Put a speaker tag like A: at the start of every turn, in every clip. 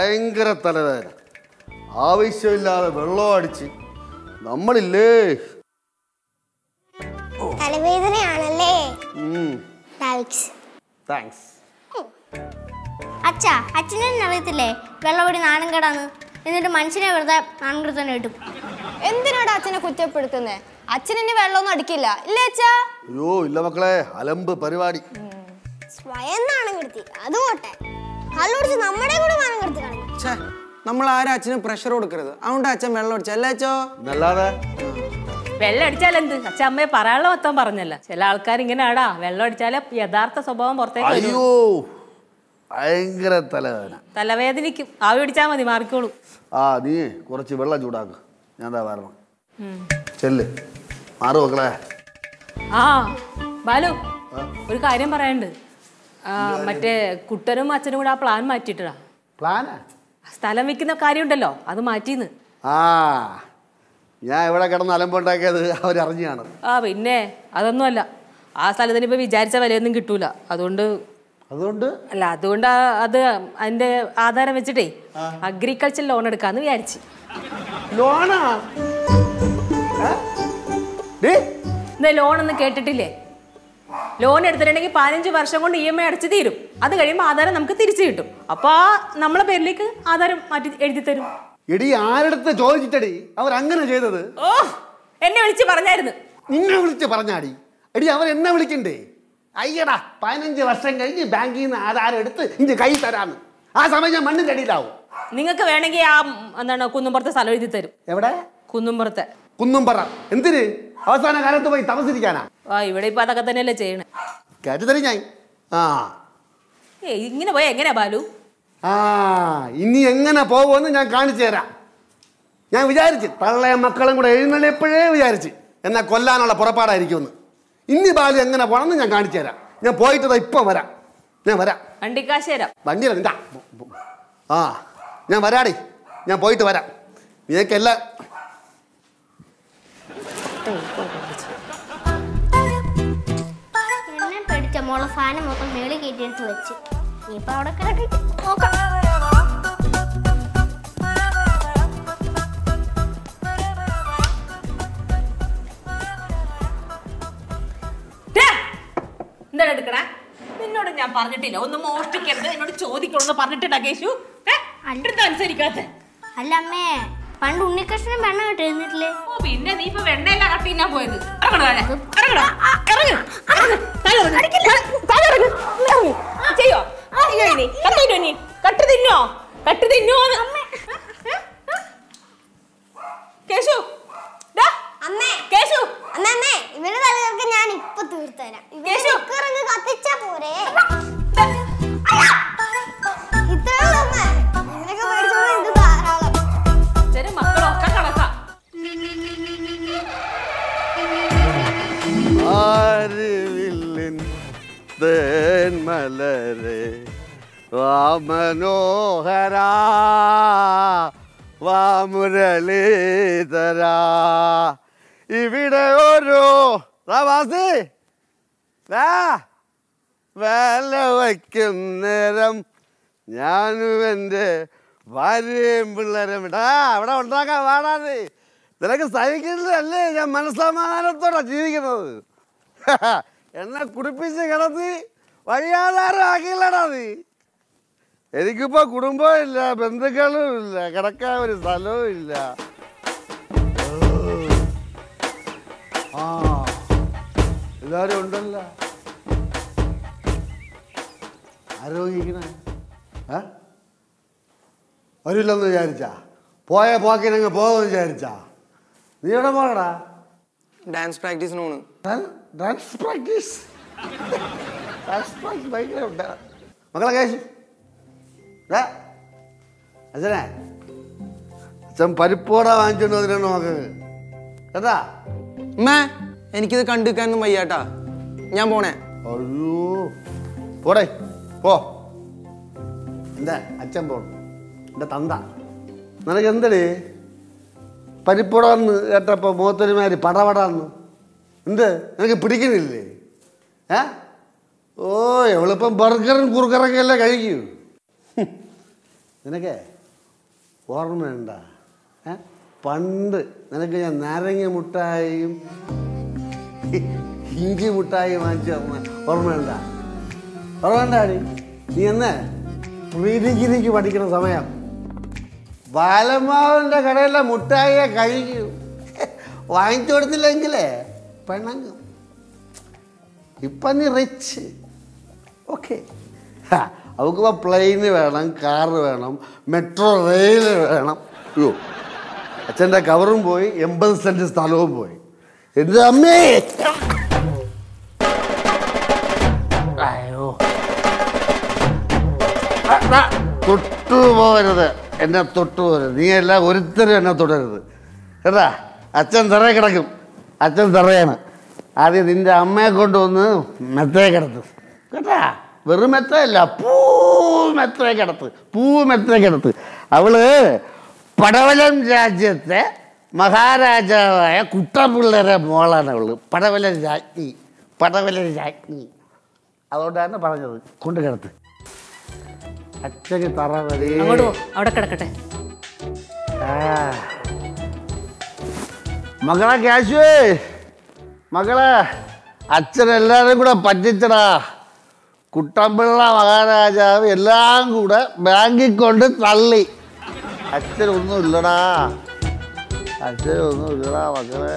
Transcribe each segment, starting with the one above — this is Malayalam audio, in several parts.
A: ഭയങ്കര തലവേദന ആവശ്യമില്ലാതെ വെള്ളം അടിച്ച് നമ്മളില്ലേ
B: തലവേദനയാണല്ലേ താങ്ക്സ്
A: താങ്ക്സ്
B: അച്ഛാ അച്ഛനെ അറിയത്തില്ലേ വെള്ളപൊടി നാണം കേടാന്ന് എന്നിട്ട് മനുഷ്യനെ വെറുതെ നാണം കെടുത്ത് തന്നെ ഇട്ടും
C: എന്തിനാടാ അച്ഛനെ കുറ്റപ്പെടുത്തുന്നേ അച്ഛൻ ഇനി വെള്ളമൊന്നും അടിക്കില്ല ഇല്ലേ അച്ഛാ
A: അയ്യോ ഇല്ല മക്കളെ അലമ്പ് പരിപാടി
B: സ്വയം നാണം കെടുത്തി അത് പോട്ടെ കള്ളുടിച്ച് നമ്മുടെ കൂടെ നാണം കെടുത്തി കളഞ്ഞു
D: ഛേ നമ്മൾ ആരും അച്ഛന് പ്രഷർ കൊടുക്കരുത് അതുകൊണ്ട് അച്ഛൻ വെള്ളം അടിച്ച അല്ലേ അച്ഛോ
A: എന്നല്ലാതെ
E: വെള്ളം അടിച്ചാൽ എന്ത് അച്ഛൻ അമ്മയെ പറയാനുള്ള മൊത്തം പറഞ്ഞല്ല ചില ആൾക്കാർ ഇങ്ങനെ ആടാ വെള്ളം അടിച്ചാലേ യഥാർത്ഥ സ്വഭാവം പുറത്തേക്ക് വരൂ
A: അയ്യോ ഭയങ്കര തലവേദന
E: തലവേദനിക്കും ആവി പിടിച്ചാൽ മതി മാറിക്കോളൂ
A: ആ നീ കുറച്ച് വെള്ളം ചൂടാക്ക് ഞാൻ എന്താ വരണം ചെല്ല് മാറു മക്കളെ
E: ആ ബാലു ഒരു കാര്യം പറയാനുണ്ട് ആ, മറ്റേ കുട്ടനും അച്ഛനും കൂടെ ആ പ്ലാൻ മാറ്റിയിട്ടാ
A: പ്ലാനാ
E: സ്ഥലം വിൽക്കുന്ന കാര്യമുണ്ടല്ലോ അത് മാറ്റിന്ന്
A: ആ ഞാൻ ഇവിടെ കിടന്ന് അലമ്പുണ്ടാക്കിയത് അവരറിഞ്ഞു കാണും
E: ആ പിന്നെ അതൊന്നുമല്ല ആ സ്ഥലത്തിന് ഇപ്പൊ വിചാരിച്ച വിലയൊന്നും കിട്ടൂല അതുകൊണ്ട്
A: അതുകൊണ്ട്
E: അല്ല അതുകൊണ്ട് ആ- അത് അതിന്റെ ആധാരം വെച്ചിട്ടേ അഗ്രികൾച്ചർ ലോൺ എടുക്കാന്ന് വിചാരിച്ചു
A: ലോണാ ഡേ
E: എന്താ ലോൺ ഒന്നും കേട്ടിട്ടില്ലേ ലോൺ എടുത്തിട്ടുണ്ടെങ്കിൽ പതിനഞ്ച് വർഷം കൊണ്ട് ഇ എം ഐ അടച്ചു തീരും അത് കഴിയുമ്പോൾ ആധാരം നമുക്ക് തിരിച്ചു കിട്ടും അപ്പൊ ആ നമ്മളെ പേരിലേക്ക് ആധാരം മാറ്റി എഴുതി തരും
A: എടി ആരടുത്ത് ചോദിച്ചിട്ടടി അവരങ്ങനെ ചെയ്തത്
E: ഓ എന്നെ വിളിച്ച് പറഞ്ഞായിരുന്നു
A: നിന്നെ വിളിച്ച് പറഞ്ഞാടി എടി അവർ എന്നെ വിളിക്കണ്ടേ അയ്യടാ പതിനഞ്ച് വർഷം കഴിഞ്ഞ് ബാങ്കിൽ നിന്ന് ആധാരം എടുത്ത് ഇഞ്ച് കൈ തരാന്ന് ആ സമയം ഞാൻ മണ്ണിന്റെ അടിയിലാവും
E: നിങ്ങൾക്ക് വേണമെങ്കിൽ ആ ഉം, എന്താണ് കുന്നുംപുറത്തെ സ്ഥലം എഴുതി തരും
A: എവിടെ
E: കുന്നുംപുറത്തെ
A: കുന്നുംപറ എന്തിന് അവസാന കാലത്ത് പോയി താമസിക്കാനാ
E: ആ ഇവിടെ ഇപ്പൊ അതൊക്കെ തന്നെയല്ലേ ചെയ്യണേ
A: കരുതറി ഞാൻ ആ
E: ഏ ഇങ്ങനെ പോയാ എങ്ങനെയാ ബാലു
A: ആ ഇനി എങ്ങനെ പോകുമെന്ന് ഞാൻ കാണിച്ചു തരാം ഞാൻ വിചാരിച്ച് തള്ളയും മക്കളും കൂടെ എഴുന്നള്ളിയപ്പോഴേ വിചാരിച്ച് എന്നെ കൊല്ലാനുള്ള പുറപ്പാടായിരിക്കുമെന്ന് ഇനി ബാലു എങ്ങനെ പോകണമെന്ന് ഞാൻ കാണിച്ചു തരാം ഞാൻ പോയിട്ട് ദാ ഇപ്പം വരാം ഞാൻ വരാം
E: വണ്ടിക്കാശ് തരാം
A: വണ്ടിയില നിന്റെ ആ ഞാൻ വരാടി ഞാൻ പോയിട്ട് വരാം നിനക്കെല്ലാം
B: എന്നെ പേടിച്ച മോളെ സാധനം മൊത്തം മേളിൽ കയറ്റിയെടുത്ത് വെച്ച് ഇനിയിപ്പോ അവിടെ കിടക്കിട്ട് നോക്കാം
E: ദേ, എന്താണ് എടുക്കണേ നിന്നോട് ഞാൻ പറഞ്ഞിട്ടില്ല ഒന്ന് മോഷ്ടിക്കരുത് എന്നോട് ചോദിക്കണമെന്ന് പറഞ്ഞിട്ടുണ്ടാ കേശു ഏ അടുത്ത് അനുസരിക്കാത്ത
B: അല്ല അമ്മേ പണ്ട് ഉണ്ണികൃഷ്ണൻ വെണ്ണ കിട്ടിയിരുന്നിട്ടില്ലേ
E: ഓ പിന്നെ നീ ഇപ്പൊ വെണ്ണയല്ല കട്ട് തിന്നാൻ പോയത് ഇറങ്ങണോ താഴെ? ഇറങ്ങണോ? ഇറങ്ങ്. ഇറങ്ങ്. താഴെ ഇറങ്ങ്. താഴെ ഇറങ്ങ്. ഇറങ്ങ്. ചെയ്യോ ചെയ്യോ ഇനി കട്ട് തിന്നോ ഇനി കട്ട് തിന്നോ കട്ട് തിന്നോ കേശു ദാ.
B: അമ്മേ
E: കേശു
B: അമ്മേ അമ്മേ ഇവരുടെ തലകൾക്ക് ഞാൻ ഇപ്പൊ തീർത്തുതരാം
E: കേശു.
B: ഇവരങ്ങ് കത്തിച്ചാ പോരെ
E: ദാ.
B: ഇത്രേ ഉള്ളൂ അമ്മേ ഇതിനൊക്കെ മേടിച്ചോളൂ ഇത് ധാരാളം
E: ചെറിയ മക്കളൊക്കെ കണക്കാ
A: ആരിവില്ലിൻ തേന്മലരെ വാമനോഹര വാമുരളീധര ഇവിടെ ഓരോ പ്രവാസി ദാ, വേല വയ്ക്കും നേരം ഞാനും എൻ്റെ ഭാര്യയും പിള്ളേരും ഇടാ അവിടെ ഉണ്ടാക്കാൻ പാടാതെ നിനക്ക് സഹിക്കുന്നതല്ലേ ഞാൻ മനസ്സമാധാനത്തോടെ ജീവിക്കുന്നത് എന്നെ കുടിപ്പിച്ച് കിടത്തി വഴിയാധാരം ആക്കിയില്ലടാ നീ എനിക്കിപ്പോ കുടുംബവും ഇല്ല ബന്ധുക്കളും ഇല്ല കിടക്കാൻ ഒരു സ്ഥലവും ഇല്ല ആ എല്ലാരും ഉണ്ടല്ലോ ആരോഗ്യിക്കണേ ഏ വരില്ലെന്ന് വിചാരിച്ചാ പോയ പോക്കിനങ്ങ് പോകുമെന്ന് വിചാരിച്ചാ നീ എവിടെ പോകടാ
D: ഡാൻസ് പ്രാക്ടീസിന് പോണ്
A: ഡാൻസ് പ്രാക്ടീസ് ഡാൻസ് പ്രാക്ടീസ് ഭയങ്കര ഉണ്ട് മക്കളെ കേശു ദേ, അച്ഛനെ അച്ഛൻ പരിപ്പോട വാങ്ങിച്ചോണ്ട് വന്നിട്ടുണ്ട് മക്കൾക്ക് കേട്ടാ
D: അമ്മേ എനിക്കിത് കണ്ടുക്കാനൊന്നും വയ്യാട്ടാ ഞാൻ പോണേ
A: അയ്യോ പോടേ പോ എന്താ അച്ഛൻ പോണം എൻ്റെ തന്ത നിനക്ക് എന്തടേ പരിപ്പുടന്ന് കേട്ടപ്പോ മുഖത്തൊരുമാതിരി പടപടാന്ന് എന്ത് നിനക്ക് പിടിക്കുന്നില്ലേ ഏ ഓ എവളിപ്പം ബർഗറും കുറുക്കറൊക്കെ അല്ലേ കഴിക്കൂ ഹും. നിനക്കേ ഓർമ്മയുണ്ട ഏ പണ്ട് നിനക്ക് ഞാൻ നാരങ്ങ മുട്ടായും ഇഞ്ചി മുട്ടായി വാങ്ങിച്ചു തന്ന ഓർമ്മയുണ്ട ഓർമ്മയുണ്ടാടി നീ എന്ന് പ്രീ ഡിഗ്രിക്ക് പഠിക്കുന്ന സമയം ബാലമാവിൻ്റെ കടയിലെ മുട്ടായിയെ കഴിക്കും വാങ്ങിച്ചു കൊടുത്തില്ലെങ്കിലേ പെണ്ണങ്ങും ഇപ്പം നീ റിച്ച് ഓക്കെ അവൾക്കിപ്പോൾ പ്ലെയിന് വേണം കാറ് വേണം മെട്രോ റെയിൽ വേണം അയ്യോ അച്ഛൻ്റെ കവറും പോയി എൺപത് സെൻറ്റ് സ്ഥലവും പോയി എൻ്റെ അമ്മേ അയ്യോ ആ, ആ, തൊട്ടു പോകരുത് എന്നെ തൊട്ടു പോകരുത് നീ എല്ലാം ഒരുത്തരും എന്നെ തുടരുത് കേട്ടാ അച്ഛൻ തറ കിടക്കും അച്ഛൻ തറയാണ് ആദ്യം നിന്റെ അമ്മയെ കൊണ്ടുവന്ന് മെത്തയെ കിടത്ത് കേട്ടാ വെറും മെത്തയല്ല പൂ മെത്തയെ കിടത്ത് പൂ മെത്തയെ കിടത്ത് അവള് പടവലം രാജ്യത്തെ മഹാരാജാവായ കുട്ടപിള്ളേരെ മോളാണ് അവള് പടവലം രാജ്ഞി പടവലം രാജ്ഞി അതുകൊണ്ടാണ് പറഞ്ഞത് കൊണ്ട് കിടത്ത് അച്ഛന് തറ മതി
E: അങ്ങോട്ട് പോ അവിടെ കിടക്കട്ടെ
A: ആ. മകളെ ക്യാഷ് മകളെ അച്ഛൻ എല്ലാവരും കൂടെ പറ്റിച്ചടാ കുട്ടമ്പിള്ള മഹാരാജാവ് എല്ലാം കൂടെ ബാങ്കിൽ കൊണ്ട് തള്ളി അച്ഛനൊന്നും ഇല്ലടാ അച്ഛനൊന്നും ഇല്ലടാ മകളെ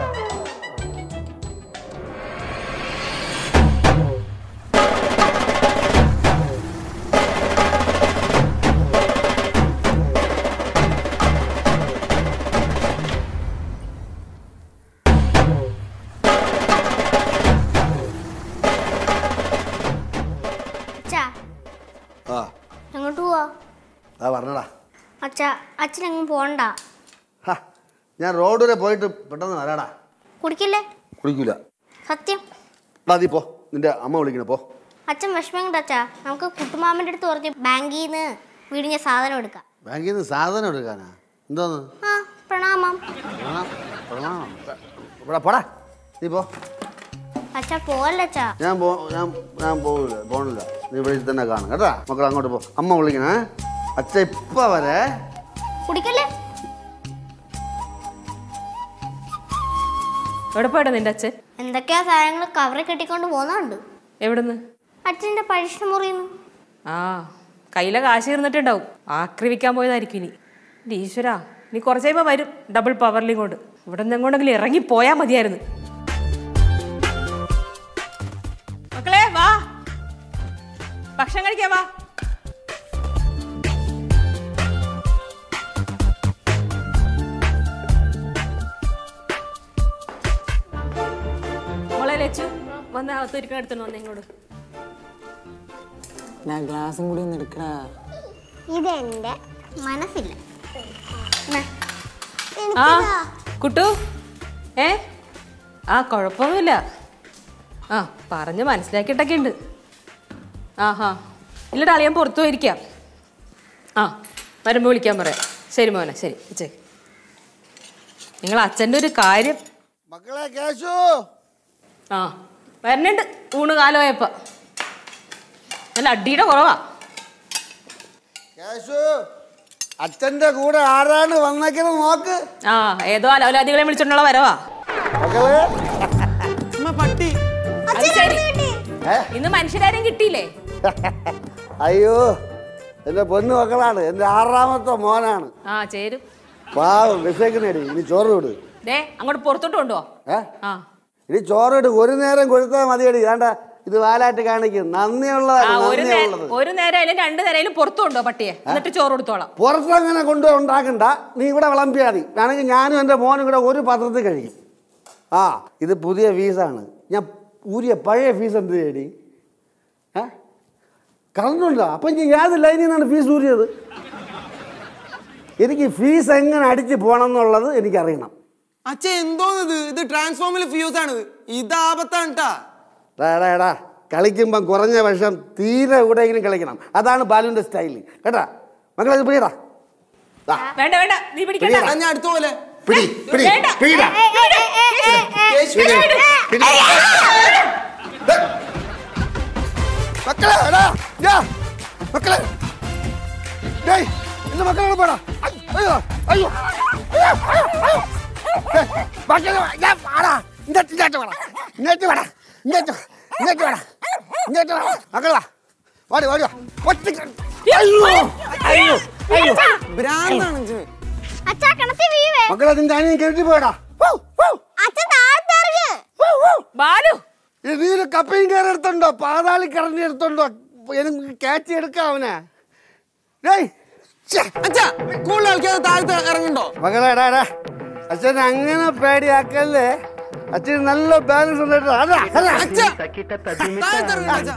B: അച്ഛാ
A: ആ
B: എങ്ങോട്ട് പോവാ
A: ആ പറഞ്ഞടാ
B: അച്ഛാ അച്ഛനെങ്ങും പോണ്ട
A: ഹാ ഞാൻ റോഡ് വരെ പോയിട്ട് പെട്ടെന്ന് വരാടാ
B: കുടിക്കില്ലേ
A: കുടിക്കൂല
B: സത്യം
A: മതി പോ നിന്റെ അമ്മ വിളിക്കണ പോ
B: അച്ഛൻ വിഷമം കണ്ട അച്ഛാ നമുക്ക് കുട്ടുമാമൻ്റെ അടുത്ത് പറഞ്ഞ് ബാങ്കിൽ നിന്ന് വീടിഞ്ഞ സാധനം എടുക്കാം
A: ബാങ്കിൽ നിന്ന് സാധനം എടുക്കാനാ എന്തോന്ന്
B: ആ പ്രണാമം
A: പ്രണാം പ്രണാം ഇവിടെ പോടാ നീ പോ
B: അച്ഛാ പോവല്ലേ അച്ഛാ
A: ഞാൻ പോ ഞാൻ ഞാൻ പോകില്ല പോണില്ല നീ ഇവിടെ ഇരുന്ന് തന്നെ കാണും കേട്ടാ മക്കൾ അങ്ങോട്ട് പോ അമ്മ വിളിക്കണേ അച്ഛ ഇപ്പൊ വരെ
B: കുടിക്കല്ലേ
E: എവിടെ പോയടാ നിന്റെ അച്ഛൻ
B: എന്തൊക്കെയാ സാധനങ്ങൾ കവറിൽ കെട്ടിക്കൊണ്ട് പോകുന്നുണ്ട്
E: എവിടുന്ന്
B: അച്ഛൻ്റെ പരീക്ഷ മുറിയുന്നു
E: ആ കയ്യിലെ കാശ് തീർന്നിട്ടുണ്ടാവും ആക്രമിക്കാൻ പോയതായിരിക്കും ഇനി എൻ്റെ ഈശ്വരാ നീ കുറച്ച് കഴിയുമ്പോൾ വരും ഡബിൾ പവറിലും കൊണ്ട് ഇവിടെ നിന്ന് എങ്ങോട്ടെങ്കിലും ഇറങ്ങി പോയാൽ മതിയായിരുന്നു മക്കളെ വാ ഭക്ഷണം കഴിക്കാൻ വാ മോളെ ലച്ചു വന്ന് അകത്തൊരിക്കൽ എടുത്തോണ്ട് വന്നേ ഇങ്ങോട്ട്
D: ഞാൻ ഗ്ലാസും കൂടി ഒന്ന് എടുക്കടാ
B: ഇതെന്റെ മനസ്സില്ല
E: ആ കുട്ടു ഏ ആ കുഴപ്പമൊന്നുമില്ല ആ പറഞ്ഞ് മനസ്സിലാക്കിയിട്ടൊക്കെ ഉണ്ട് ആ ഹാ ഇല്ലടാ ഞാൻ പുറത്തു പോയിരിക്കാം ആ വരുമ്പോൾ വിളിക്കാൻ പറയാം ശരി മോനെ ശരി വെച്ചേ നിങ്ങൾ അച്ഛൻ്റെ ഒരു കാര്യം
A: മക്കളെ കേശു
E: ആ വരണുണ്ട് ഊണ് കാലമായപ്പോ നല്ല അടിയുടെ കുറവാ
A: കേശു അച്ഛന്റെ കൂടെ ആരാണ് വന്നേക്കുന്നത് നോക്ക്
E: ആ ഏതോ അലവലാദികളെ വിളിച്ചോണ്ടുള്ള വരവാ
A: മക്കളെ
D: അമ്മ പട്ടി
E: അത് ശരി
A: ഏ?
E: ഇന്ന് മനുഷ്യരാരും കിട്ടിയില്ലേ
A: അയ്യോ എന്റെ പൊന്നു മക്കളാണ് എന്റെ ആറാമത്തെ മോനാണ്
E: ആ ചേരും
A: പാവം വിശക്കണേടി ഇനി ചോറ് വിട്
E: ദേ അങ്ങോട്ട് പുറത്തോട്ട് കൊണ്ടുപോ
A: ഏ
E: ആ
A: ഇനി ചോറ് വിട് ഒരു നേരം കൊടുത്താൽ മതിയടി വേണ്ട ഇത് വാലായിട്ട് കാണിക്കും
E: ആ
A: നന്ദിയുള്ളതാണ്
E: ഒരു നേ-
A: നന്ദിയുള്ളത്
E: ഒരു നേരം രണ്ടു നേരം പുറത്തു കൊണ്ടോ പട്ടിയെ എന്നിട്ട് ചോറ് കൊടുത്തോളാം
A: പുറത്തങ്ങനെ കൊണ്ട് ഉണ്ടാക്കണ്ട നീ ഇവിടെ വിളമ്പിയാൽ മതി വേണമെങ്കിൽ ഞാനും എൻ്റെ മോനും കൂടെ ഒരു പാത്രത്തിൽ കഴിക്കും ആ ഇത് പുതിയ ഫീസാണ് ഞാൻ ഊരിയ പഴയ ഫീസ് എന്ത് ചെയ്യടി ഏ കറണ്ടുണ്ടോ അപ്പം ഞാൻ ഏത് ലൈനിൽ നിന്നാണ് ഫീസ് ഊരിയത് എനിക്ക് ഫീസ് എങ്ങനെ അടിച്ച് പോകണം എന്നുള്ളത് എനിക്കറിയണം
D: അച്ഛ എന്തോന്നത് ഇത് ട്രാൻസ്ഫോമിൽ ഫ്യൂസ് ആണ് ഇത് ആപത്താണ് ട്ടാ
A: എടാ, എടാ എടാ കളിക്കുമ്പം കുറഞ്ഞ വർഷം തീരെ എവിടെയെങ്കിലും കളിക്കണം അതാണ് ബാലുവിൻ്റെ സ്റ്റൈൽ കേട്ടാ മക്കളെ ഇത് പിടിയടാ ദാ,
E: വേണ്ട വേണ്ട നീ പിടിക്കണ്ട
D: ആ, ഞാൻ അടുത്ത പോലെ
A: പിടി പിടി
E: വേണ്ട.
A: പിടിടാ
D: കേശു,
A: പിടി, പിടി. ദേ. മക്കളെ എടാ ഇതാ. മക്കളെ ഡേയ് എന്റെ മക്കളോട് പോടാ അയ്യോ അയ്യോ അയ്യോ അയ്യോ ഏ, മക്കളെ വാ, ഞാൻ വാടാ ഇങ്ങോട്ട് ഇങ്ങോട്ട് വാടാ ഇങ്ങോട്ട് വാടാ ഇങ്ങോട്ട് ഇങ്ങോട്ട് വാടാ ഇങ്ങോട്ട് വാടാ മക്കളെ വാ വാടി വാടി വാ ഒറ്റയ്ക്ക് അയ്യോ അയ്യോ അയ്യോ
D: ഭ്രാന്താണ് അച്ഛന്
B: അച്ഛാ കിണത്തി വീവേ
A: മക്കളെ നിന്റെ അനിയൻ കേട്ടി പോയടാ വൗ, വൗ,
B: അച്ഛൻ താഴത്തിറങ്ങ്
A: വൗ, വൗ.
E: ബാലു
A: ഇതിൽ കപ്പയും കയറി എടുത്തുണ്ടോ പാതാളി കറണ്ടി എടുത്തുണ്ടോ എനിക്ക് കാച്ചി എടുക്കാം അവനെ ഡേയ് ഛെ.
D: അച്ഛാ കൂടുതൽ കളിക്കാതെ താഴത്ത് ഇറങ്ങുണ്ടോ
A: മകളെ എടാ എടാ അച്ഛൻ അങ്ങനെ പേടിയാക്കല്ലേ അച്ഛൻ നല്ല ബാലൻസ് ഉണ്ട് കേട്ടോ. അതാ, അതാ.
D: അച്ഛാ താഴത്ത് ഇറങ്ങണ്ട അച്ഛാ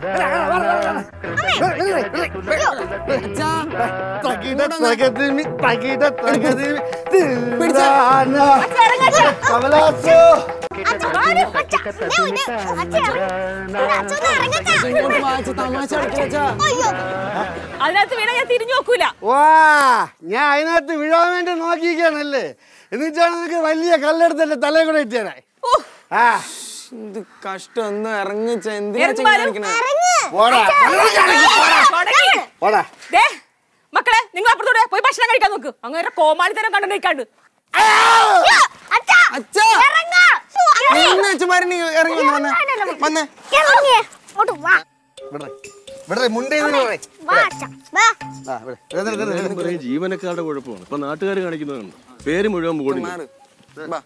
D: അച്ഛാ
A: തകിട തകതിമി, തകിട തകതിമി,
D: പിടിച്ചോ.
A: തില്ലാന. കമലാസോ.
B: ബാലു, അച്ഛാ, ദേ ഇത്, അച്ഛാ. ഇവിടെ അച്ഛൻ ഒന്ന് ഇറങ്ങട്ടാ.
D: ഇങ്ങോട്ട് വാച്ച് തമാശ കളിക്കില്ല അച്ഛാ
B: അയ്യോ
E: അതിനകത്ത് വീണ ഞാൻ തിരിഞ്ഞു നോക്കൂല
A: വാ ഞാൻ അതിനകത്ത് വീഴാൻ വേണ്ടി നോക്കിയിരിക്കുകയാണല്ലേ എന്നിട്ടാണ് നിനക്ക് വലിയ കല്ലെടുത്ത് എന്റെ തലയിൽ കൂടെ ഇട്ടുതരാൻ
E: ഓ,
A: ആ
D: ഇത് കഷ്ടം ഒന്ന് ഇറങ്ങിച്ച എന്തിനാ
E: ഇറങ്ങ്
D: ചെങ്ങ
E: ബാലു.
D: കാണിക്കണേ
B: ഇറങ്ങ്
A: പോടാ
E: തുടങ്ങി.
A: പോടാ
E: ദേ, മക്കളെ നിങ്ങൾ അപ്പുറത്തൂടെ പോയി ഭക്ഷണം കഴിക്കാൻ നോക്ക് അങ്ങനെ കോമാളിത്തരം കണ്ടു നിൽക്കാണ്ട്
B: അയ്യോ, അച്ഛാ
D: അച്ഛാ
B: ഇറങ്ങ് ശ്ശോ, അങ്ങനെ.
D: നിന്ന് അച്ഛന്മാരെ ഇറങ്ങി വന്ന് വന്നേ വന്നേ
B: ഇറങ്ങ്. ഇങ്ങോട്ട് വാ
A: വിടറേ വിടറേ മുണ്ടേ വിടറേ
B: വാ അച്ഛാ വാ
A: ആ വിട വിട, വിട, വിട, വിട.
F: പറയും ജീവനക്കാരുടെ കുഴപ്പമാണ് ഇപ്പൊ നാട്ടുകാർ കാണിക്കുന്നതാണ് പേര് മുഴുവൻ ബോർഡിൽ
D: മാറ് ബാ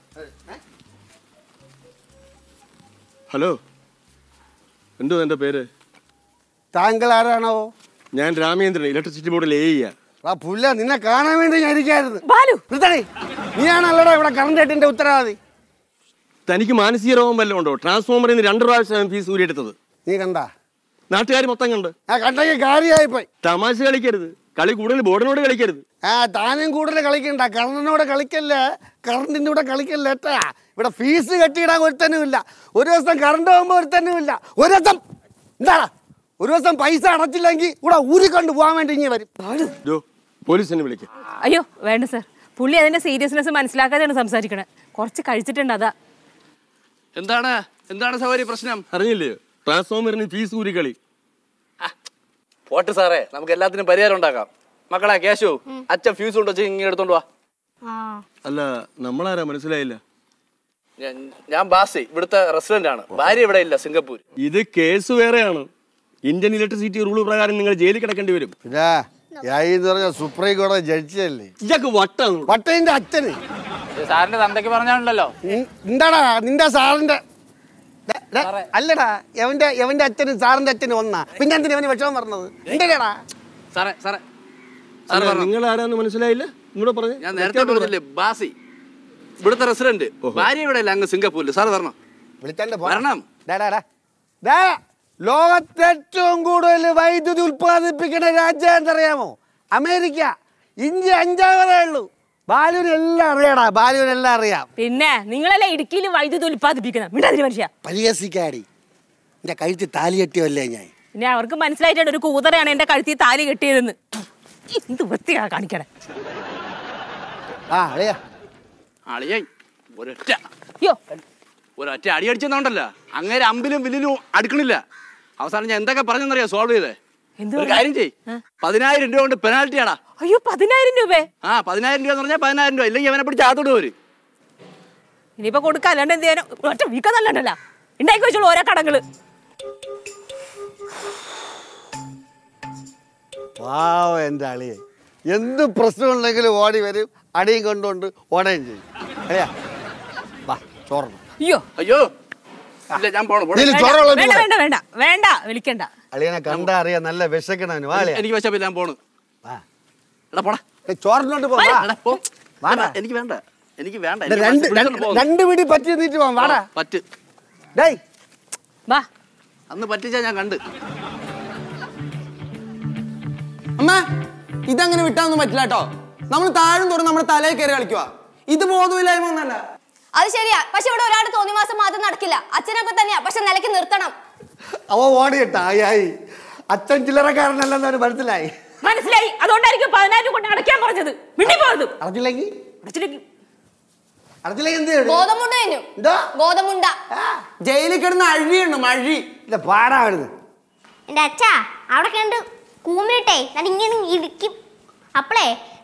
F: ഹലോ എന്തോ എന്റെ പേര്
A: താങ്കൾ ആരാണോ
F: ഞാൻ രാമേന്ദ്രൻ ഇലക്ട്രിസിറ്റി ബോർഡിൽ എ ചെയ്യാ
A: ആ പുല്ല നിന്നെ കാണാൻ വേണ്ടി ഞാൻ ഇരിക്കായിരുന്നു
E: ബാലു
A: നിർത്തണേ നീയാണല്ലോടാ ഇവിടെ കറണ്ട് ഏട്ടിന്റെ ഉത്തരവാദി
F: തനിക്ക് മാനസിക രോഗം വല്ലതും ഉണ്ടോ ട്രാൻസ്ഫോമറിൽ നിന്ന് രണ്ട് പ്രാവശ്യം ഫീസ് ഊരിയെടുത്തത്
A: നീ കണ്ടാ
F: നാട്ടുകാർ മൊത്തം കണ്ട്
A: ആ കണ്ടെങ്കിൽ കാര്യമായിപ്പോയി
F: തമാശ കളിക്കരുത് കളി കൂടുതൽ ബോർഡിനോട് കളിക്കരുത്
A: ആ താനും കൂടുതൽ കളിക്കണ്ട കറണ്ടിനോട് കളിക്കല്ല കറണ്ടിന്റെ കൂടെ കളിക്കല്ല ഏട്ടാ ഇവിടെ ഫീസ് കെട്ടിയിടാൻ ഒരുത്തനും ഇല്ല ഒരു ദിവസം കറണ്ട് പോകുമ്പോൾ ഒരുത്തനും ഇല്ല ഒരു ദിവസം എന്താടാ ഒരു ദിവസം പൈസ അടച്ചില്ലെങ്കിൽ ഇവിടെ ഊരിക്കൊണ്ട് പോകാൻ വേണ്ടി ഇങ്ങനെ വരും
F: ജോ പോലീസിനെ വിളിക്കാം
E: അയ്യോ വേണ്ട സർ പുള്ളി അതിന്റെ സീരിയസ്നെസ് മനസ്സിലാക്കാതെയാണ് സംസാരിക്കണേ കുറച്ച് കഴിച്ചിട്ടുണ്ട് അതാ
G: എന്താണ് എന്താണ് സൗകര്യ പ്രശ്നം
F: അറിഞ്ഞില്ലേ ട്രാൻസ്ഫോമറിന് ഫീസ് ഊരി കളി
G: പോട്ട് സാറേ നമുക്ക് എല്ലാത്തിനും പരിഹാരം ഉണ്ടാക്കാം മക്കളെ കേശു അച്ഛൻ ഫ്യൂസ് കൊണ്ട് വെച്ച് ഇങ്ങനെ എടുത്തോണ്ട് വാ
F: അല്ല നമ്മളാരാ മനസ്സിലായില്ല
G: ഞാൻ- ഞാൻ ബാസി ഇവിടുത്തെ റെസിഡന്റ് ആണ് ഭാര്യ ഇവിടെ ഇല്ല സിംഗപ്പൂർ
F: ഇത് കേസ് വേറെയാണ് ഇന്ത്യൻ ഇലക്ട്രിസിറ്റി റൂൾ പ്രകാരം നിങ്ങൾ ജയിലിൽ കിടക്കേണ്ടി വരും
A: പിന്നെ ഞാൻ എന്ന് പറഞ്ഞ സുപ്രീം കോടതി ജഡ്ജിയല്ലേ
F: ഇതൊക്കെ വട്ടാണ്
A: പട്ടേന്റെ അച്ഛന്
G: സാറിന്റെ തന്തയ്ക്ക് പറഞ്ഞാണല്ലോ
A: ഉം, എന്താടാ നിന്റെ സാറിന്റെ ദേ, ദേ, അല്ലടാ എവന്റെ എവന്റെ അച്ഛനും സാറിന്റെ അച്ഛനും ഒന്നാ പിന്നെ എന്തിനാ ഇവന് വിഷമം പറഞ്ഞത് എന്തിനാടാ
G: സാറേ സാറേ സാർ
F: അല്ല,
G: പറഞ്ഞു
F: നിങ്ങൾ ആരാന്ന് മനസ്സിലായില്ല ഇങ്ങോട്ട് പറഞ്ഞു
G: ഞാൻ നേരത്തെ പറഞ്ഞില്ലേ ബാസി ഇവിടുത്തെ റെസിഡന്റ് ഭാര്യ ഇവിടെ ഇല്ല അങ്ങ് സിംഗപ്പൂരിൽ സാർ വരണം
A: വിളിച്ചാണ്ട്
G: വരണം.
A: ഡാ, ഡാ, ഡാ. ഡാ, ലോകത്ത് ഏറ്റവും കൂടുതൽ വൈദ്യുതി ഉൽപ്പാദിപ്പിക്കുന്ന രാജ്യം എന്തറിയാമോ അമേരിക്ക ഇന്ത്യ അഞ്ചാമതേ ഉള്ളൂ ബാലുവിന് എല്ലാം അറിയാടാ ബാലുവിന് എല്ലാം അറിയാം
E: പിന്നെ നിങ്ങളല്ലേ ഇടുക്കിയിൽ വൈദ്യുതി ഉൽപ്പാദിപ്പിക്കുന്ന മിണ്ടാതിരി മനുഷ്യ
A: പരിഹസിക്കാടി എന്റെ കഴുത്തി താലി കെട്ടിയല്ലേ ഞാൻ
E: പിന്നെ അവർക്ക് മനസ്സിലായിട്ടുണ്ട് ഒരു കൂതറയാണ് എന്റെ കഴുത്തിൽ താലി കെട്ടിയതെന്ന് ഇത് വൃത്തിയാ കാണിക്കണേ
A: ആ അറിയാ
G: അളിയായി ഒരൊറ്റ
E: അയ്യോ
G: ഒരൊറ്റ അടി അടിച്ചെന്നുണ്ടല്ലോ അങ്ങേരെ അമ്പിലും വില്ലിലും അടുക്കണില്ല അവസാനം ഞാൻ എന്തൊക്കെ പറഞ്ഞെന്നറിയാ സോൾവ് ചെയ്തേ
E: എന്ത്
G: ഒരു
E: പറഞ്ഞു?
G: കാര്യം ചെയ് പതിനായിരം രൂപ കൊണ്ട് പെനാൽറ്റി ആടാ
E: അയ്യോ പതിനായിരം രൂപേ
G: ആ പതിനായിരം രൂപ എന്ന് പറഞ്ഞാൽ പതിനായിരം രൂപ ഇല്ലെങ്കിൽ അവനെ പിടിച്ച് ആത്തോട്ട് വരും
E: ഇനിയിപ്പോ കൊടുക്കാം അല്ലാണ്ട് എന്ത് ചെയ്യാനോ ഒറ്റ വീക്കന്നല്ലണ്ടല്ല ഉണ്ടാക്കി വെച്ചോളൂ ഓരോ കടങ്ങള്
A: പാവ എൻ്റെ അളിയെ എന്ത് പ്രശ്നമുണ്ടെങ്കിലും ഓടി വരും അടിയും കൊണ്ടുകൊണ്ട് ഓടുകയും ചെയ്യും അളിയാ വാ ചോറണം
E: അയ്യോ
G: അയ്യോ ഇല്ല ഞാൻ പോണം പോണം.
A: ഇതില്
E: വേണ്ട,
A: ചോറുള്ള
E: വേണ്ട വേണ്ട വേണ്ട വേണ്ട വിളിക്കണ്ട
A: അളിയനെ കണ്ടാ അറിയാം നല്ല വിശക്കണവന് വാ അളിയാ
G: എനിക്ക് വിശപ്പില്ല ഞാൻ പോണ്
A: വാ
G: എടാ പോടാ
A: ഏ, ചോറിനോട്ട് പോ വാ.
G: എടാ, പോ.
A: വാടാ.
G: എനിക്ക് വേണ്ട എനിക്ക് വേണ്ട
A: ഇത്
G: എനിക്ക്
A: രണ്ട്
G: വിളിച്ചോണ്ട്
A: രണ്ട്
G: പോകുന്നു.
A: രണ്ട് പിടി പറ്റി നിന്നിട്ട് പോവാം വാടാ
G: ആ, പറ്റ്
A: ഡേയ്
E: വാ
G: അന്ന് പറ്റിച്ചാ ഞാൻ കണ്ട്
D: അമ്മ ഇതങ്ങനെ വിട്ടാനൊന്നും പറ്റില്ല കേട്ടോ നമ്മൾ താഴും തോറും നമ്മുടെ തലയിൽ കയറി കളിക്കുക ഇത് ബോധമില്ലായ്മ ഒന്നല്ല
C: അത് ശരിയാ പക്ഷെ ഇവിടെ ഒരാളുടെ തോന്നി മാസം മാത്രം നടക്കില്ല അച്ഛനൊക്കെ തന്നെയാ പക്ഷെ നിലയ്ക്ക് നിർത്തണം
A: അവ ഓടിയിട്ടാ ആയി അച്ഛൻ ചില്ലറക്കാരനല്ലെന്നവന് മനസ്സിലായി
E: മനസ്സിലായി അതുകൊണ്ടായിരിക്കും പതിനായിരം കൊണ്ട് അടയ്ക്കാൻ പറഞ്ഞത് മിണ്ടി പോയത്
A: അടച്ചില്ലെങ്കിൽ
E: അടച്ചിലേക്ക്
A: അടച്ചില്ലെങ്കിൽ എന്ത് ചെയ്യും
C: ഗോതമുണ്ട കഴിഞ്ഞു
A: എന്താ
C: ഗോതമുണ്ട
D: ജയിലിൽ കിടന്ന് അഴിയുണ്ട് മഴി
A: ഇല്ല പാടാണ്
B: എന്റെ അച്ഛാ അവിടെ കണ്ട് കൂമിട്ടെ ഞാൻ ഇങ്ങനെ ഇടിക്കും അപ്പളേ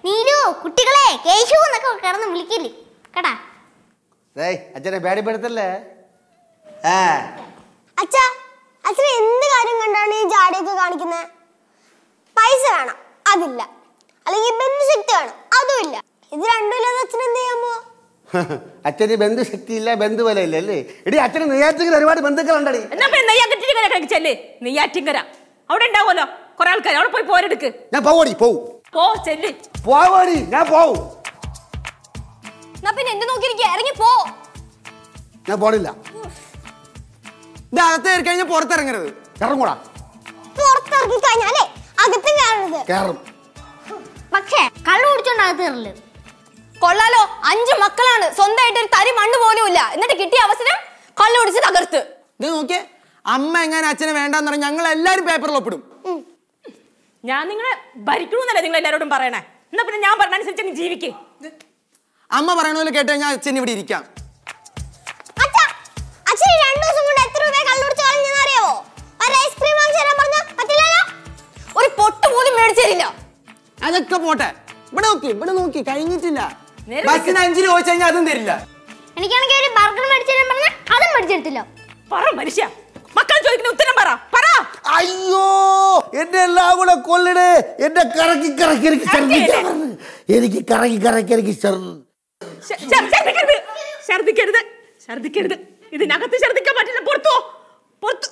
B: നീലു കുട്ടികളെ കേശു എന്നൊക്കെ കിടന്ന് വിളിക്കില്ലേ കേട്ടാ
A: ഏയ് അച്ഛനെ പേടിപ്പെടുത്തല്ലേ ആ
B: അച്ഛാ അച്ഛൻ എന്ത് കാര്യം കണ്ടാണ് ഈ ജാടിയൊക്കെ കാണിക്കുന്നത് പൈസ വേണം അതില്ല അല്ലെങ്കിൽ ബന്ധുശക്തി വേണം അതും ഇല്ല ഇത് രണ്ടും ഇല്ലാതെ അച്ഛൻ എന്ത് ചെയ്യാൻ പോവാ
A: അച്ഛന് ബന്ധുശക്തിയില്ല ബന്ധുവലയില്ല അല്ലേ എടി അച്ഛന് നെയ്യാറ്റിങ്ങനെ ഒരുപാട് ബന്ധുക്കളുണ്ടടി
E: എന്നാ പിന്നെ നെയ്യാറ്റിങ്കര കഴിച്ചല്ലേ നെയ്യാറ്റിങ്കര അവിടെ ഉണ്ടാവുമല്ലോ കുറെ ആൾക്കാർ അവിടെ പോയി പോരെടുക്ക്
A: ഞാൻ പോവടി പോവും
E: പോ ചെല്ല്
A: പോവടി ഞാൻ പോവും
C: എന്നാ പിന്നെ എന്ത് നോക്കിയിരിക്കുക ഇറങ്ങി പോ
A: ഞാൻ പോണില്ല
D: ഇത് അകത്ത് കയറി കഴിഞ്ഞാൽ പുറത്തിറങ്ങരുത്
A: ഇറങ്ങൂടാ
B: പുറത്തിറക്കി കഴിഞ്ഞാലേ അകത്തും കയറരുത്
A: കയറും
B: പക്ഷേ കള്ളു കുടിച്ചോണ്ട് അകത്ത് കയറില്ല
C: കൊള്ളാലോ അഞ്ചു മക്കളാണ് സ്വന്തമായിട്ട് ഒരു തരി മണ്ണ് പോലും ഇല്ല എന്നിട്ട് കിട്ടിയ അവസരം കള്ളു കുടിച്ച് തകർത്ത്
D: ഇത് നോക്കിയേ അമ്മ എങ്ങനെ അച്ഛനെ വേണ്ടെന്ന് പറഞ്ഞാൽ ഞങ്ങൾ എല്ലാവരും പേപ്പറിൽ ഒപ്പിടും
E: ഞാൻ നിങ്ങളെ ഭരിക്കണമെന്നല്ല നിങ്ങൾ എല്ലാവരോടും പറയണേ എന്നാ പിന്നെ ഞാൻ പറഞ്ഞ അനുസരിച്ച് അങ്ങ് ജീവിക്ക്
D: അമ്മ പറയണ പോലെ കേട്ട് കഴിഞ്ഞാൽ അച്ഛൻ ഇവിടെ ഇരിക്കാം
B: അച്ഛാ അച്ഛൻ ഈ രണ്ടു ദിവസം കൊണ്ട് എത്ര രൂപ കള്ളു കുടിച്ച് കളഞ്ഞെന്ന് അറിയാവോ ഒരു ഐസ്ക്രീം വാങ്ങിച്ചു തരാൻ പറഞ്ഞാ പറ്റില്ലല്ലോ
C: ഒരു പൊട്ട് പോലും മേടിച്ചു തരില്ല
D: അതൊക്കെ പോട്ടെ ഇവിടെ നോക്കി ഇവിടെ നോക്കി കഴിഞ്ഞിട്ടില്ല
E: നേരെ
D: ബസ്സിന് അഞ്ച് രൂപ ചോദിച്ചു കഴിഞ്ഞാൽ അതും തരില്ല
B: എനിക്കാണെങ്കിൽ ഒരു ബർഗർ മേടിച്ചു തരാൻ പറഞ്ഞാൽ അതും മേടിച്ചെടുത്തില്ല
E: പറ മനുഷ്യ മക്കൾ ചോദിക്കുന്ന ഉത്തരം പറ പറ
A: അയ്യോ എന്നെ എല്ലാം കൂടെ കൊല്ലണേ എന്നെ കറക്കി കറക്കി എനിക്ക് ഛർദ്ദിക്കാൻ വന്ന്. എനിക്ക് കറക്കി കറക്കി എനിക്ക് ഛർദ്ദി
E: ശ- ശ- ഛർദ്ദിക്കരുത് ഛർദ്ദിക്കരുത് ഛർദ്ദിക്കരുത് ഇതിനകത്ത് ഛർദ്ദിക്കാൻ പറ്റില്ല പുറത്തു പോ. പുറത്തു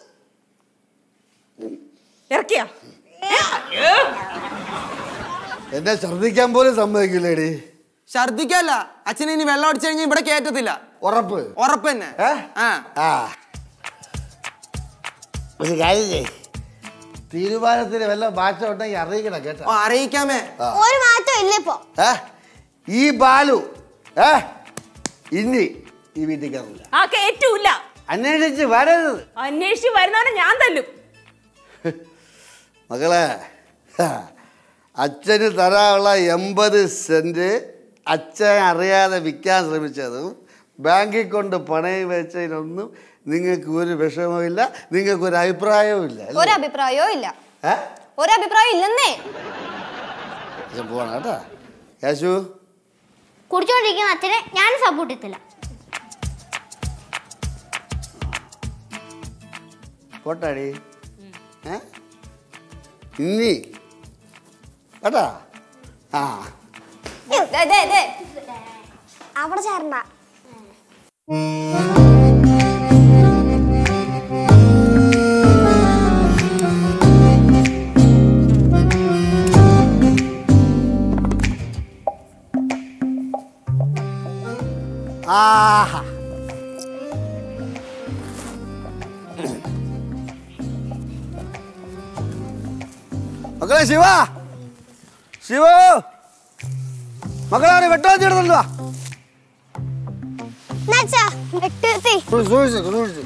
E: ഇറക്കിയാ
A: എന്നെ ഛർദ്ദിക്കാൻ പോലും സമ്മതിക്കില്ലേടി
D: ഛർദിക്കല്ല അച്ഛനെ ഇനി വെള്ളം അടിച്ചു കഴിഞ്ഞാൽ ഇവിടെ കയറ്റത്തില്ല
A: ഉറപ്പ്
D: ഉറപ്പ് തന്നെ
A: ഏ?
D: ആ
A: ആ ഒരു കാര്യം ചെയ്യ് തീരുമാനത്തിന് വല്ല ഭാഷ ഉണ്ടെങ്കിൽ അറിയിക്കണം കേട്ടോ
D: ഓ, അറിയിക്കാമേ
B: ഒരു മാറ്റം ഇല്ല ഇപ്പൊ
A: ഏ ഈ ബാലു ഏ ഇനി ഈ വീട്ടിൽ കയറില്ല
E: ആ കേറ്റൂല
A: അന്വേഷിച്ച് വരരുത്
E: അന്വേഷിച്ച് വരുന്നവനെ ഞാൻ തല്ലും
A: മകളെ ഹാ, അച്ഛന് തരാനുള്ള എൺപത് സെന്റ് അച്ഛൻ അറിയാതെ വിൽക്കാൻ ശ്രമിച്ചതും ബാങ്കിൽ കൊണ്ട് പണയം വെച്ചതിനൊന്നും നിങ്ങൾക്ക് ഒരു വിഷമവുമില്ല നിങ്ങൾക്ക് ഒരു അഭിപ്രായവും ഇല്ല അല്ലേ?
C: ഒരഭിപ്രായവും ഇല്ല
A: ഏ?
C: ഒരഭിപ്രായം ഇല്ലെന്നേ
A: ഞാൻ പോവാണ് കേട്ടാ യേശു
B: കുടിച്ചോണ്ടിരിക്കുന്ന അച്ഛനെ ഞാൻ സപ്പോർട്ട് ചെയ്തില്ല
A: പോട്ടാടി ഏ ഇനി കേട്ടാ ആ
C: ദേ, ദേ, ദേ.
B: അവിടെ ചേരണ്ട
A: ആഹാ മക്കളെ ശിവ ശിവ മക്കളെ വെട്ടോ ചേർന്നല്ലോ
B: എന്നാച്ചാ വെട്ടുത്തി
A: സൂക്ഷിച്ചു സൂക്ഷിച്ചു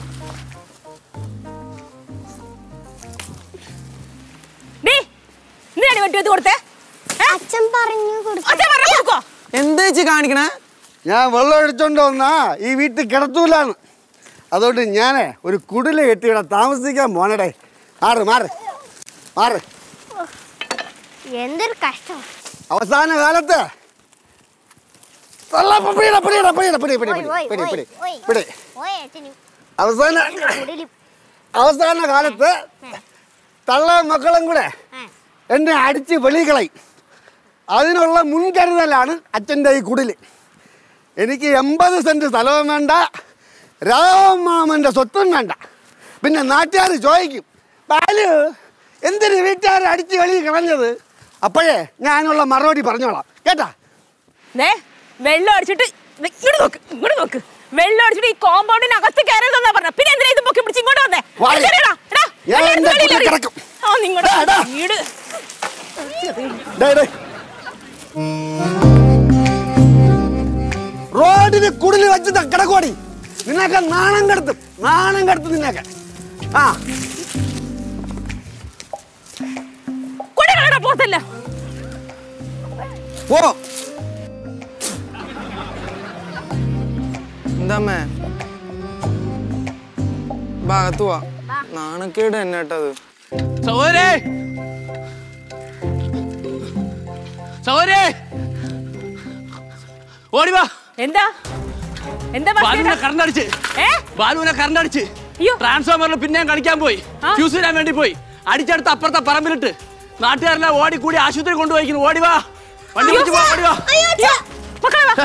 E: ഡേ എന്തിനാണ് വെട്ടി വെത്തി കൊടുത്തേ
B: അച്ഛൻ പറഞ്ഞു കൊടുത്തു
E: അച്ഛൻ പറഞ്ഞ കൊടുക്കോ
D: എന്താ ചേച്ചി കാണിക്കണേ
A: ഞാൻ വെള്ളം അടിച്ചോണ്ട് വന്നാ ഈ വീട്ടിൽ കിടത്തൂലാന്ന് അതുകൊണ്ട് ഞാനേ ഒരു കുടില് കെട്ടി ഇവിടെ താമസിക്കാൻ പോണടേ മാറ് മാറ് മാറ്
B: എന്തൊരു കഷ്ടം
A: അവസാന കാലത്ത് തള്ള, പിടിയെടാ, പിടിയെടാ, പിടിയെടാ, പിടി, പിടി,
B: ഓയ്, ഓയ്,
A: പിടി,
B: ഓയ്,
A: പിടി,
B: ഓയ്.
A: പിടി.
B: ഓയ് അച്ഛനും
A: അവസാന
B: കുടിലും
A: അവസാന കാലത്ത് തള്ള മക്കളും കൂടെ എന്നെ അടിച്ച് വെളികളയും അതിനുള്ള മുൻകരുതലാണ് അച്ഛൻ്റെ ഈ കുടില് എനിക്ക് എൺപത് സെൻറ്റ് സ്ഥലവും വേണ്ട രാമമാമൻ്റെ സ്വത്തും വേണ്ട പിന്നെ നാട്ടുകാർ ചോദിക്കും ബാലു എന്തിന് വീട്ടുകാർ അടിച്ച് വെളിയിൽ കളഞ്ഞത് അപ്പോഴേ ഞാനുള്ള മറുപടി പറഞ്ഞോളാം കേട്ടാ
E: ദേ വെള്ളം അടിച്ചിട്ട് ദേ ഇങ്ങോട്ട് നോക്ക് ഇങ്ങോട്ട് നോക്ക് വെള്ളം അടിച്ചിട്ട് ഈ കോമ്പൗണ്ടിനകത്ത് കയറരുതെന്നാ പറഞ്ഞ പിന്നെ എന്തിനാ ഇത് പൊക്കി പിടിച്ച് ഇങ്ങോട്ട് വന്നേ
A: വാടി.
E: എടാ, എടാ,
A: ഞാൻ
E: വെള്ളം
A: എന്റെ
E: എടുത്ത് വെളിയിൽ
A: കുടിൽ
E: എറിയ്.
A: കിടക്കും.
E: ആ നിങ്ങളുടെ
A: ഡാ, ഡാ.
E: വീട്
A: ഡേയ്, ഡേയ്. റോഡിന് കുടില് വെച്ച് ദാ കിടക്കോടി നിന്നൊക്കെ നാണം കെടുത്തും നാണം കെടുത്തും നിന്നൊക്കെ ആ
E: കൊടകളാ പോത്തല്ല
D: പോ എന്താമ്മേ ഭാഗത്ത് പോവാ നാണക്കേട് തന്നെ കേട്ടത്
G: സഹോദരേ സൗരേ ഓടി വാ
E: എന്താ എന്താ
G: ബാലുവിനെ
E: ബാസ്കേട്ടാ?
G: കറണ്ട് അടിച്ച്
E: ഏ
G: ബാലുവിനെ കറണ്ട് അടിച്ച്
E: അയ്യോ.
G: ട്രാൻസ്ഫോമറിൽ പിന്നെയും കളിക്കാൻ പോയി
E: ആ.
G: ഫ്യൂസ് ഇടാൻ വേണ്ടി പോയി അടിച്ചടുത്ത് അപ്പുറത്തെ പറമ്പിലിട്ട് നാട്ടുകാരെല്ലാം ഓടി കൂടി ആശുപത്രി കൊണ്ടുപോയിക്കുന്നു ഓടി വാ വണ്ടി വിളിച്ച് പോ ഓടി വാ
B: അയ്യോ അച്ഛാ
E: മക്കളെ വാ.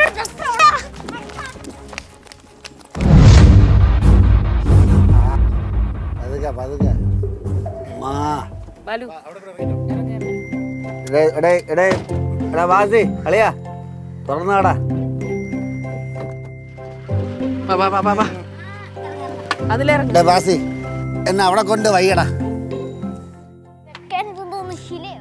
A: പതുക്കെ പതുക്കെ മാ
E: ബാലു
A: എടേ എടേ എടേ എടാ വാസി കളിയാ തുറന്നാടാ
G: വാ, വാ, വാ, വാ, വാ.
E: അതിലിറങ്ങി
A: എടേ വാസി എന്നെ അവിടെ കൊണ്ട് വയ്യടാ
B: തോന്നുന്നു ശിലയോ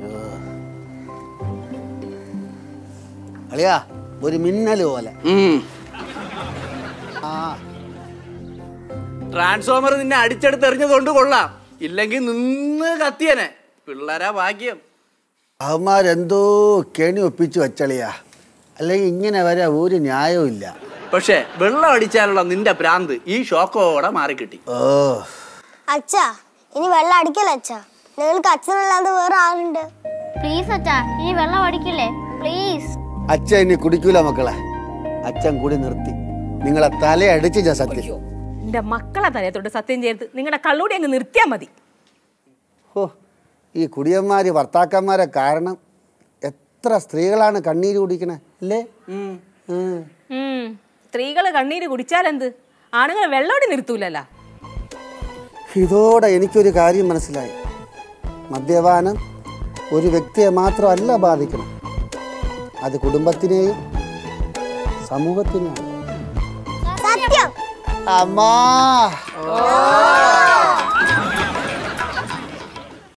A: കളിയാ ഒരു മിന്നൽ പോലെ
G: ഉം.
A: ആ
G: ട്രാൻസ്ഫോമർ നിന്നെ അടിച്ചെടുത്ത് എറിഞ്ഞതുകൊണ്ട് കൊള്ളാം ഇല്ലെങ്കിൽ നിന്ന് കത്തിയനെ പിള്ളേരാ ഭാഗ്യം
A: അവന്മാരെന്തോ കെണി ഒപ്പിച്ച് വെച്ചളിയാ അല്ലെങ്കിൽ ഇങ്ങനെ വരെ ഒരു ന്യായവും ഇല്ല
G: പക്ഷേ വെള്ളം അടിച്ചാലുള്ള നിന്റെ ഭ്രാന്ത് ഈ ഷോക്കോടെ മാറിക്കിട്ടി
A: ഓ
B: അച്ഛാ ഇനി വെള്ളം അടിക്കല അച്ഛാ നിങ്ങൾക്ക് അച്ഛനല്ലാതെ വേറെ ആരുണ്ട്
H: പ്ലീസ് അച്ഛാ ഇനി വെള്ളം അടിക്കില്ലേ പ്ലീസ്
A: അച്ഛൻ ഇനി കുടിക്കൂല മക്കളെ അച്ഛൻ കൂടി നിർത്തി നിങ്ങളെ തലയടിച്ച് ഞാൻ സത്യം
E: എന്റെ മക്കളെ തലയത്തോട്ട് സത്യം ചെയ്ത് നിങ്ങളുടെ കള്ളൂടി അങ്ങ് നിർത്തിയാ മതി
A: ഓ ഈ കുടിയന്മാര് ഭർത്താക്കന്മാരെ കാരണം എത്ര സ്ത്രീകളാണ് കണ്ണീര് കുടിക്കണേ അല്ലേ ഉം.
E: ഉം സ്ത്രീകള് കണ്ണീര് കുടിച്ചാലെന്ത് ആണുങ്ങൾ വെള്ളോടി നിർത്തൂലല്ല
A: ഇതോടെ എനിക്കൊരു കാര്യം മനസ്സിലായി മദ്യപാനം ഒരു വ്യക്തിയെ മാത്രമല്ല ബാധിക്കണം അത് കുടുംബത്തിനെയും സമൂഹത്തിനെയും
B: സത്യം
A: അമ്മാ
E: ഓ